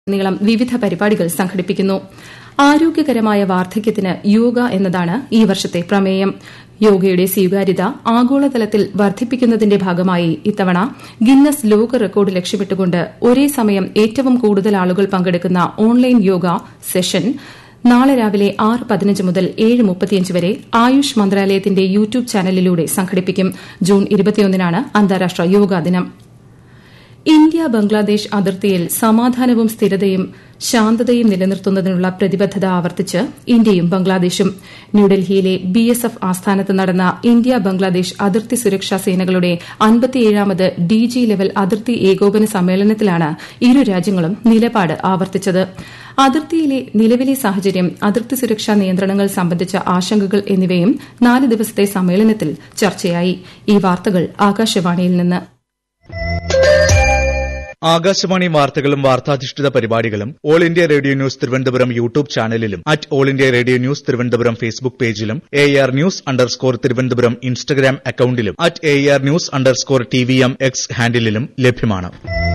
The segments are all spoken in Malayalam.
നീളം വിവിധ പരിപാടികൾ സംഘടിപ്പിക്കുന്നു ആരോഗ്യകരമായ വാർദ്ധക്യത്തിന് യോഗ എന്നതാണ് ഈ വർഷത്തെ പ്രമേയം യോഗയുടെ സ്വീകാര്യത ആഗോളതലത്തിൽ വർദ്ധിപ്പിക്കുന്നതിന്റെ ഭാഗമായി ഇത്തവണ ഗിന്നസ് ലോക റെക്കോർഡ് ലക്ഷ്യമിട്ടുകൊണ്ട് ഒരേ സമയം ഏറ്റവും കൂടുതൽ ആളുകൾ പങ്കെടുക്കുന്ന ഓൺലൈൻ യോഗ സെഷൻ നാളെ രാവിലെ ആറ് പതിനഞ്ച് മുതൽ ഏഴ് മുപ്പത്തിയഞ്ച് വരെ ആയുഷ് മന്ത്രാലയത്തിന്റെ യൂട്യൂബ് ചാനലിലൂടെ സംഘടിപ്പിക്കും ജൂൺ ഇരുപത്തിയൊന്നിനാണ് അന്താരാഷ്ട്ര യോഗാ ദിനം ഇന്ത്യ ബംഗ്ലാദേശ് അതിർത്തിയിൽ സമാധാനവും സ്ഥിരതയും ശാന്തതയും നിലനിർത്തുന്നതിനുള്ള പ്രതിബദ്ധത ആവർത്തിച്ച് ഇന്ത്യയും ബംഗ്ലാദേശും ന്യൂഡൽഹിയിലെ ബി എസ് എഫ് ആസ്ഥാനത്ത് നടന്ന ഇന്ത്യ ബംഗ്ലാദേശ് അതിർത്തി സുരക്ഷാ സേനകളുടെ അൻപത്തിയേഴാമത് ഡി ജി ലെവൽ അതിർത്തി ഏകോപന സമ്മേളനത്തിലാണ് ഇരു രാജ്യങ്ങളും നിലപാട് ആവർത്തിച്ചത് അതിർത്തിയിലെ നിലവിലെ സാഹചര്യം അതിർത്തി സുരക്ഷാ നിയന്ത്രണങ്ങൾ സംബന്ധിച്ച ആശങ്കകൾ എന്നിവയും നാല് ദിവസത്തെ സമ്മേളനത്തിൽ ചർച്ചയായി ഈ വാർത്തകൾ ആകാശവാണിയിൽ നിന്ന് ആകാശവാണി വാർത്തകളും വാർത്താധിഷ്ഠിത പരിപാടികളും All India Radio news Thiruvananthapuram YouTube ചാനലിലും at All India Radio news Thiruvananthapuram Facebook പേജിലും A R news underscore Thiruvananthapuram Instagram അക്കൌണ്ടിലും at A R news underscore T V M X ഹാൻഡിലും ലഭ്യമാണ്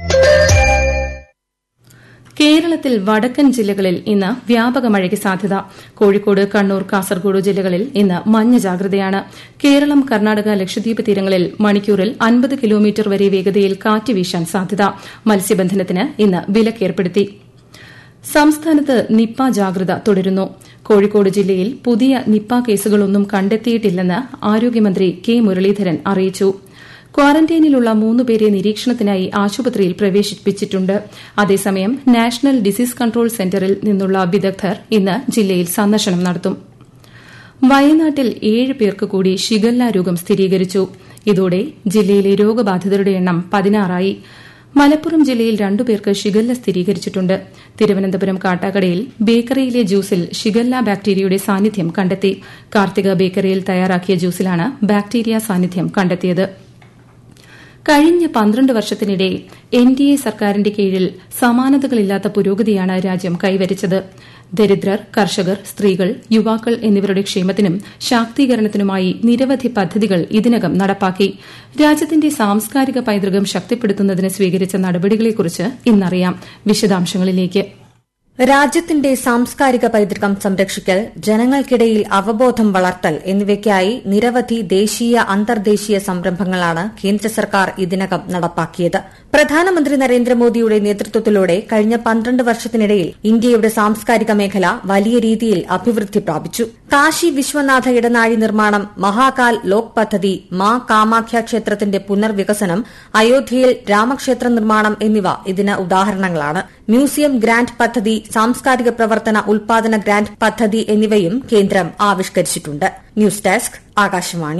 കേരളത്തിൽ വടക്കൻ ജില്ലകളിൽ ഇന്ന് വ്യാപക മഴയ്ക്ക് സാധ്യത കോഴിക്കോട് കണ്ണൂർ കാസർഗോഡ് ജില്ലകളിൽ ഇന്ന് മഞ്ഞ ജാഗ്രതയാണ് കേരളം കർണാടക ലക്ഷദ്വീപ് തീരങ്ങളിൽ മണിക്കൂറിൽ അൻപത് കിലോമീറ്റർ വരെ വേഗതയിൽ കാറ്റ് വീശാൻ സാധ്യത മത്സ്യബന്ധനത്തിന് ഇന്ന് വിലക്കേർപ്പെടുത്തി സംസ്ഥാനത്ത് നിപ്പ ജാഗ്രത തുടരുന്നു കോഴിക്കോട് ജില്ലയിൽ പുതിയ നിപ്പ കേസുകളൊന്നും കണ്ടെത്തിയിട്ടില്ലെന്ന് ആരോഗ്യമന്ത്രി കെ മുരളീധരൻ അറിയിച്ചു ക്വാറന്റൈനിലുള്ള മൂന്നുപേരെ നിരീക്ഷണത്തിനായി ആശുപത്രിയിൽ പ്രവേശിപ്പിച്ചിട്ടുണ്ട് അതേസമയം നാഷണൽ ഡിസീസ് കൺട്രോൾ സെന്ററിൽ നിന്നുള്ള വിദഗ്ധർ ഇന്ന് ജില്ലയിൽ സന്ദർശനം നടത്തും വയനാട്ടിൽ ഏഴ് പേർക്ക് കൂടി ഷിഗല്ല രോഗം സ്ഥിരീകരിച്ചു ഇതോടെ ജില്ലയിലെ രോഗബാധിതരുടെ എണ്ണം പതിനാറായി മലപ്പുറം ജില്ലയിൽ രണ്ടുപേർക്ക് ഷിഗല്ല സ്ഥിരീകരിച്ചിട്ടുണ്ട് തിരുവനന്തപുരം കാട്ടാക്കടയിൽ ബേക്കറിയിലെ ജ്യൂസിൽ ഷിഗല്ല ബാക്ടീരിയയുടെ സാന്നിധ്യം കണ്ടെത്തി കാർത്തിക ബേക്കറിയിൽ തയ്യാറാക്കിയ ജ്യൂസിലാണ് ബാക്ടീരിയ സാന്നിധ്യം കണ്ടെത്തിയത് കഴിഞ്ഞ പന്ത്രണ്ട് വർഷത്തിനിടെ എൻ ഡി എ സർക്കാരിന്റെ കീഴിൽ സമാനതകളില്ലാത്ത പുരോഗതിയാണ് രാജ്യം കൈവരിച്ചത് ദരിദ്രർ കർഷകർ സ്ത്രീകൾ യുവാക്കൾ എന്നിവരുടെ ക്ഷേമത്തിനും ശാക്തീകരണത്തിനുമായി നിരവധി പദ്ധതികൾ ഇതിനകം നടപ്പാക്കി രാജ്യത്തിന്റെ സാംസ്കാരിക പൈതൃകം ശക്തിപ്പെടുത്തുന്നതിന് സ്വീകരിച്ച നടപടികളെക്കുറിച്ച് ഇന്നറിയാം വിശദാംശങ്ങളിലേക്ക് രാജ്യത്തിന്റെ സാംസ്കാരിക പൈതൃകം സംരക്ഷിക്കൽ ജനങ്ങൾക്കിടയിൽ അവബോധം വളർത്തൽ എന്നിവയ്ക്കായി നിരവധി ദേശീയ അന്തർദേശീയ സംരംഭങ്ങളാണ് കേന്ദ്ര സർക്കാർ ഇതിനകം നടപ്പാക്കിയത് പ്രധാനമന്ത്രി നരേന്ദ്രമോദിയുടെ നേതൃത്വത്തിലൂടെ കഴിഞ്ഞ പന്ത്രണ്ട് വർഷത്തിനിടയിൽ ഇന്ത്യയുടെ സാംസ്കാരിക മേഖല വലിയ രീതിയിൽ അഭിവൃദ്ധി പ്രാപിച്ചു കാശി വിശ്വനാഥ ഇടനാഴി നിർമ്മാണം മഹാകാൽ ലോക് പദ്ധതി മാ കാമാഖ്യ ക്ഷേത്രത്തിന്റെ പുനർവികസനം അയോധ്യയിൽ രാമക്ഷേത്ര നിർമ്മാണം എന്നിവ ഇതിന് ഉദാഹരണങ്ങളാണ് മ്യൂസിയം ഗ്രാന്റ് പദ്ധതി സാംസ്കാരിക പ്രവർത്തന ഉൽപാദന ഗ്രാന്റ് പദ്ധതി എന്നിവയും കേന്ദ്രം ആവിഷ്കരിച്ചിട്ടുണ്ട് news desk Akashvani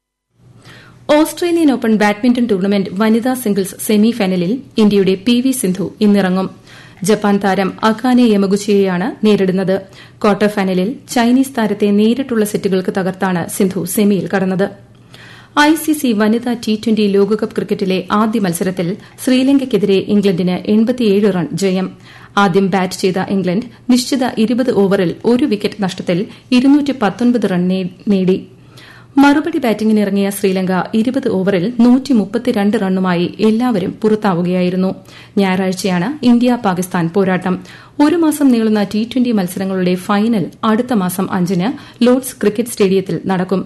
Australian Open badminton tournament വനിതാ സിംഗിൾസ് സെമി ഫൈനലിൽ ഇന്ത്യയുടെ പി വി സിന്ധു ഇന്നിറങ്ങും ജപ്പാൻ താരം അകാനെ യമഗുച്ചിയെയാണ് നേരിടുന്നത് ക്വാർട്ടർ ഫൈനലിൽ ചൈനീസ് താരത്തെ നേരിട്ടുള്ള സെറ്റുകൾക്ക് തകർത്താണ് സിന്ധു സെമിയിൽ കടന്നത് ഐസിസി വനിതാ ടി ട്വന്റി ലോകകപ്പ് ക്രിക്കറ്റിലെ ആദ്യ മത്സരത്തിൽ ശ്രീലങ്കയ്ക്കെതിരെ ഇംഗ്ലണ്ടിന് റൺ ജയം ആദ്യം ബാറ്റ് ചെയ്ത ഇംഗ്ലണ്ട് നിശ്ചിത ഇരുപത് ഓവറിൽ ഒരു വിക്കറ്റ് നഷ്ടത്തിൽ റൺ നേടി മറുപടി ബാറ്റിംഗിനിറങ്ങിയ ശ്രീലങ്ക ഇരുപത് ഓവറിൽ റണ്ണുമായി എല്ലാവരും പുറത്താവുകയായിരുന്നു ഞായറാഴ്ചയാണ് ഇന്ത്യ പാകിസ്ഥാൻ പോരാട്ടം ഒരു മാസം നീളുന്ന ടി ട്വന്റി മത്സരങ്ങളുടെ ഫൈനൽ അടുത്ത മാസം അഞ്ചിന് ലോർഡ്സ് ക്രിക്കറ്റ് സ്റ്റേഡിയത്തിൽ നടക്കും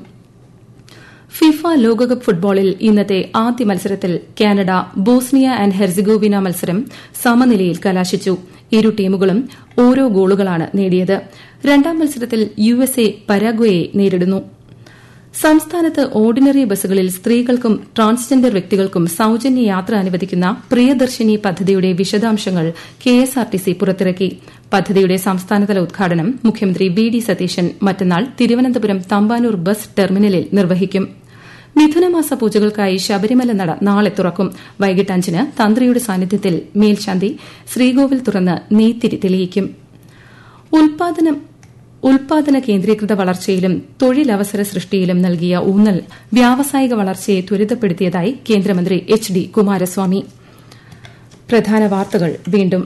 ഫിഫ ലോകകപ്പ് ഫുട്ബോളിൽ ഇന്നത്തെ ആദ്യ മത്സരത്തിൽ കാനഡ ബോസ്നിയ ആന്റ് ഹെർസിഗോവിന മത്സരം സമനിലയിൽ കലാശിച്ചു ഇരു ടീമുകളും ഓരോ ഗോളുകളാണ് നേടിയത് രണ്ടാം മത്സരത്തിൽ യുഎസ്എ പരാഗ്വയെ നേരിടുന്നു സംസ്ഥാനത്ത് ഓർഡിനറി ബസ്സുകളിൽ സ്ത്രീകൾക്കും ട്രാൻസ്ജെൻഡർ വ്യക്തികൾക്കും സൌജന്യ യാത്ര അനുവദിക്കുന്ന പ്രിയദർശിനി പദ്ധതിയുടെ വിശദാംശങ്ങൾ കെഎസ്ആർടിസി പുറത്തിറക്കി പദ്ധതിയുടെ സംസ്ഥാനതല ഉദ്ഘാടനം മുഖ്യമന്ത്രി വി ഡി സതീശൻ മറ്റന്നാൾ തിരുവനന്തപുരം തമ്പാനൂർ ബസ് ടെർമിനലിൽ നിർവഹിക്കും മിഥുനമാസ പൂജകൾക്കായി ശബരിമല നട നാളെ തുറക്കും വൈകിട്ട് അഞ്ചിന് തന്ത്രിയുടെ സാന്നിധ്യത്തിൽ മേൽശാന്തി ശ്രീകോവിൽ തുറന്ന് നെയ്ത്തിരി തെളിയിക്കും ഉൽപാദനം ഉൽപാദന കേന്ദ്രീകൃത വളർച്ചയിലും തൊഴിലവസര സൃഷ്ടിയിലും നൽകിയ ഊന്നൽ വ്യാവസായിക വളർച്ചയെ ത്വരിതപ്പെടുത്തിയതായി കേന്ദ്രമന്ത്രി എച്ച് ഡി കുമാരസ്വാമി പ്രധാന വാർത്തകൾ വീണ്ടും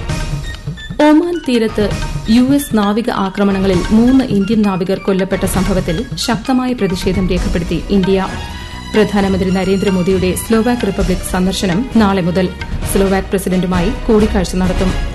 ഒമാൻ തീരത്ത് യു എസ് നാവിക ആക്രമണങ്ങളിൽ മൂന്ന് ഇന്ത്യൻ നാവികർ കൊല്ലപ്പെട്ട സംഭവത്തിൽ ശക്തമായ പ്രതിഷേധം രേഖപ്പെടുത്തി ഇന്ത്യ പ്രധാനമന്ത്രി നരേന്ദ്രമോദിയുടെ സ്ലോവാക് റിപ്പബ്ലിക് സന്ദർശനം നാളെ മുതൽ സ്ലോവാക് പ്രസിഡന്റുമായി കൂടിക്കാഴ്ച നടത്തും